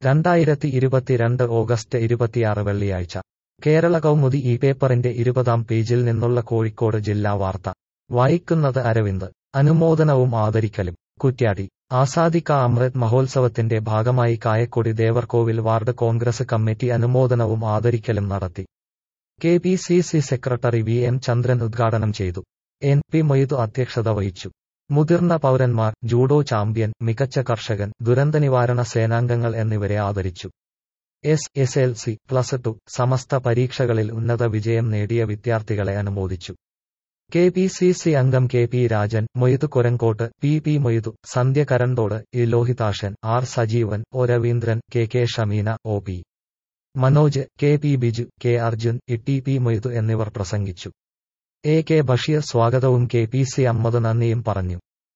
രണ്ടായിരത്തി ഇരുപത്തിരണ്ട് ഓഗസ്റ്റ് ഇരുപത്തിയാറ് വെള്ളിയാഴ്ച കേരള കൗമുദി ഈ പേപ്പറിന്റെ ഇരുപതാം പേജിൽ നിന്നുള്ള കോഴിക്കോട് ജില്ലാ വാർത്ത വായിക്കുന്നത് അരവിന്ദ് അനുമോദനവും ആദരിക്കലും കുറ്റ്യാടി ആസാദിക്ക അമൃത് മഹോത്സവത്തിന്റെ ഭാഗമായി Kayakkodi Devarkovil ward Congress committee അനുമോദനവും ആദരിക്കലും നടത്തി K P C C secretary V M Chandran ഉദ്ഘാടനം ചെയ്തു എൻ പി മൊയ്തു അധ്യക്ഷത വഹിച്ചു മുതിർന്ന പൗരന്മാർ ജൂഡോ ചാമ്പ്യൻ മികച്ച കർഷകൻ ദുരന്തനിവാരണ സേനാംഗങ്ങൾ എന്നിവരെ ആദരിച്ചു S S L C plus two Samastha പരീക്ഷകളിൽ ഉന്നത വിജയം നേടിയ വിദ്യാർത്ഥികളെ അനുമോദിച്ചു കെ പി സി സി അംഗം K P Rajan Moidu Korangott P P Moidu Sandhya Karandode E Lohithashan R Sajeevan O Raveendran K K Shameena O P Manoj K P Biju K Arjun E T P Moidu എന്നിവർ പ്രസംഗിച്ചു എ കെ ബഷീർ സ്വാഗതവും കെ പി സി അമ്മദ് നന്ദിയും പറഞ്ഞു